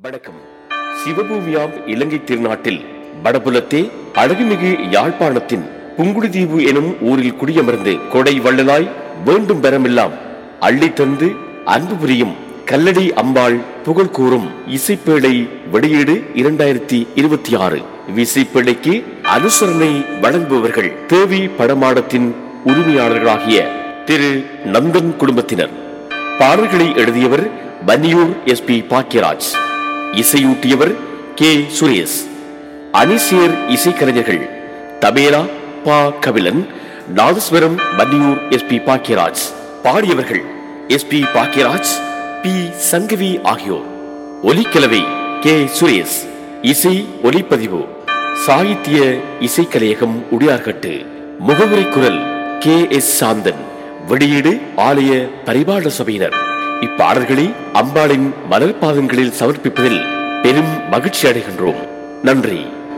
வணக்கம் சிவபூமியாம் இலங்கை திருநாட்டில் வடபுலத்தே அழகுமிகு யாழ்ப்பாணத்தின் புங்குடுதீவு எனும் ஊரில் குடியமர்ந்து கொடை வள்ளலாய் வேண்டும் பெறமெல்லாம் அள்ளித் தந்து அன்பு புரியும் கல்லடி அம்பாள் புகழ் கூறும் இசைப்பேழை வெளியீடு இரண்டாயிரத்தி இருபத்தி ஆறு இசைப்பேழைக்கு அனுசரணை வழங்குபவர்கள் தேவி படமாடத்தின் உரிமையாளர்களாகிய திரு நந்தன் குடும்பத்தினர் பாடல்களை எழுதியவர் பன்னியூர் எஸ் பி பாக்கியராஜ் இசையூட்டியவர் கே சுரேஷ் அணிசேர் இசைக்கலைஞர்கள் தபேலா பா கபிலன் நாதஸ்வரம் பன்னியூர் எஸ் பி பாக்கியராஜ் பாடியவர்கள் S P Bhagyaraj P Sangavi ஆகியோர் ஒலிக்கலவை கே சுரேஷ் இசை ஒலிப்பதிவு சாகித்ய இசைக்கலையகம் உடையார்கட்டு முகவுரை குரல் கே எஸ் சாந்தன் வெளியீடு ஆலய பரிபாட சபையினர் இப்பாடல்களை அம்பாளின் மலர் பாதங்களில் சமர்ப்பிப்பதில் பெரும் மகிழ்ச்சி அடைகின்றோம் நன்றி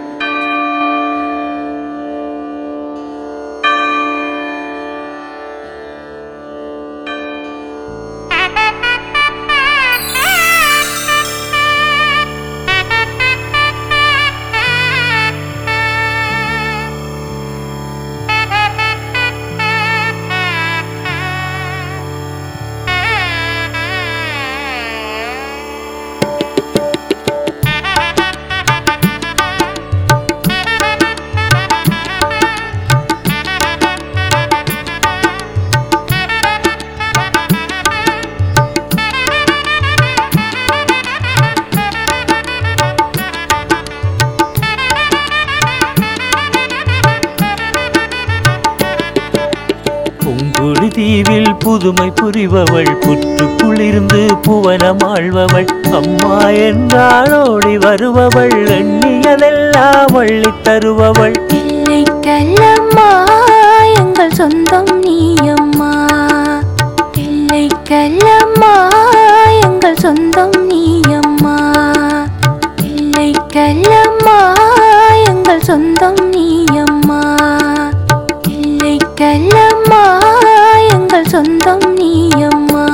புங்குழி தீவில் புதுமை புரிபவள் புற்றுக்குளிர்ந்து புவனமாழ்பவள் அம்மா என்றால் ஓடி வருபவள் எண்ணியதெல்லாம் அள்ளித் தருபவள் இல்லை கல்லம்மா எங்கள் சொந்தம் நீயம்மா இல்லை கல்லம்மா எங்கள் சொந்தம் நீயம்மா இல்லை கல்லம்மா எங்கள் சொந்தம் நீயம்மா இல்லை கல்லம்மா எங்கள் சொந்தம் நீயம்மா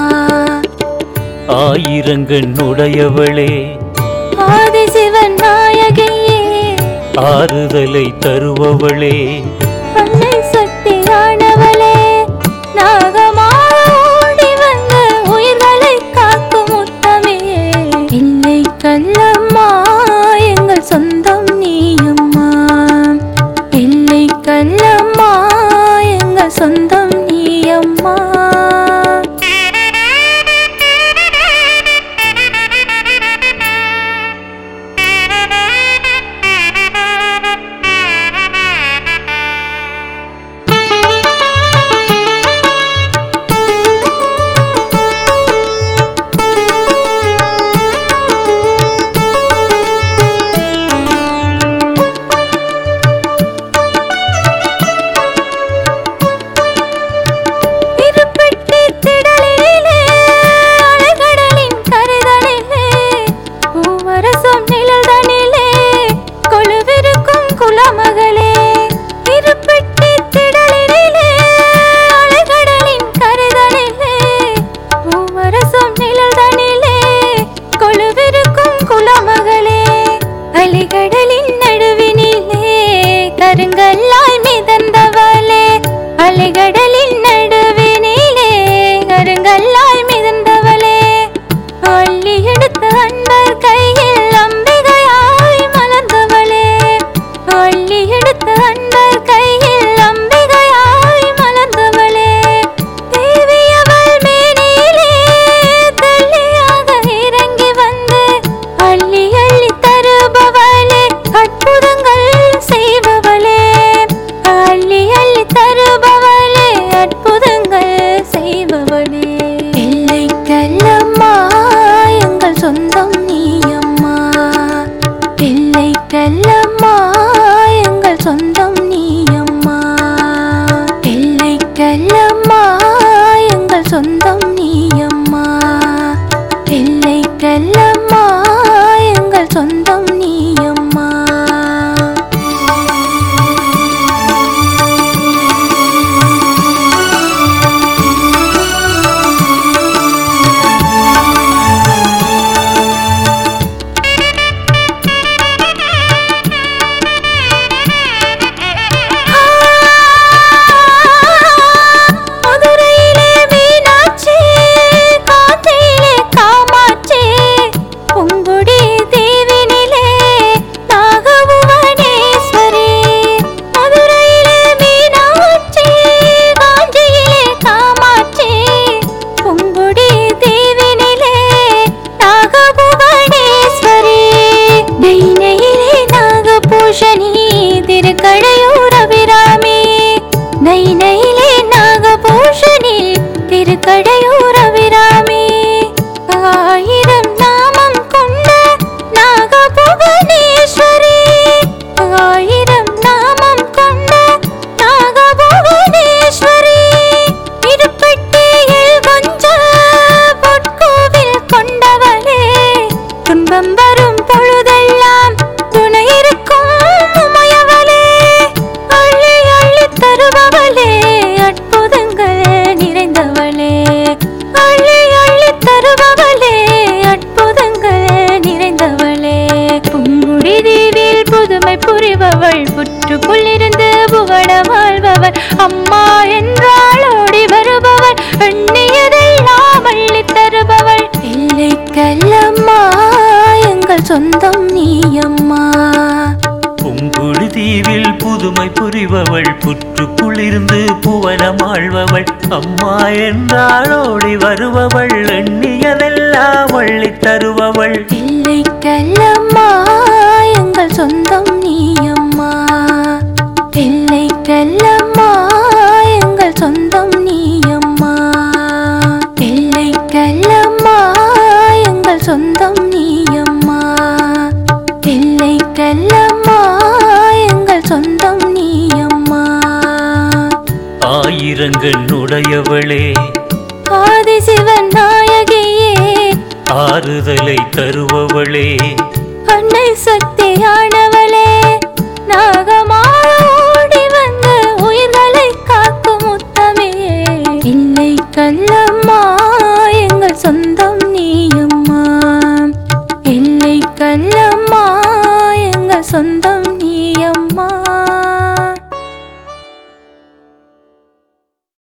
ஆயிரங்கண் உடையவளே ஆதிசிவன் நாயகியே ஆறுதலை தருபவளே அன்னை சக்தியானவளே நாகமாக ஓடி வந்து உயிர்களை காக்கும் உத்தமையே இல்லை கல்லம்மா எங்கள் சொந்தம் நீயம்மா இல்லை கல்லம்மா எங்கள் சொந்தம் நீயம்மா துன்பம் வரும் பொழுதெல்லாம் துணை இருக்கும் உமையவளே அள்ளி அள்ளி தருபவளே அற்புதங்கள் நிறைந்தவளே அள்ளி அள்ளி தருபவளே அற்புதங்கள் நிறைந்தவளே புங்குடி தீவில் புதுமை புரிபவள் புற்றுக்குள் இருந்து புவனம் ஆள்பவள் அம்மா என்றால் ஓடி வருபவள் எண்ணியதெல்லாம் அள்ளி தருபவள் இல்லை கல்லம்மா எங்கள் சொந்தம் நீ அம்மா புங்குடு தீவில் புதுமை புரிபவள் புற்றுக்குள்ளிருந்து புவனமாழ்பவள் அம்மா என்றாளோடி வருபவள் எண்ணியதெல்லாம் வள்ளி தருபவள் இல்லை கல்லம்மா எங்கள் சொந்தம் நீ அம்மா இல்லை கல்லம்மா எங்கள் சொந்தம் நீ அம்மா இல்லை கல்லம்மா எங்கள் சொந்தம் நீ அம்மா இல்லை கல்லம்மா எங்கள் சொந்தம் நீ அம்மா ஆயிரங்கண்ணுடையவளே ஆதிசிவன் நாயகியே ஆறுதலை தருபவளே அன்னை சக்தியானவளே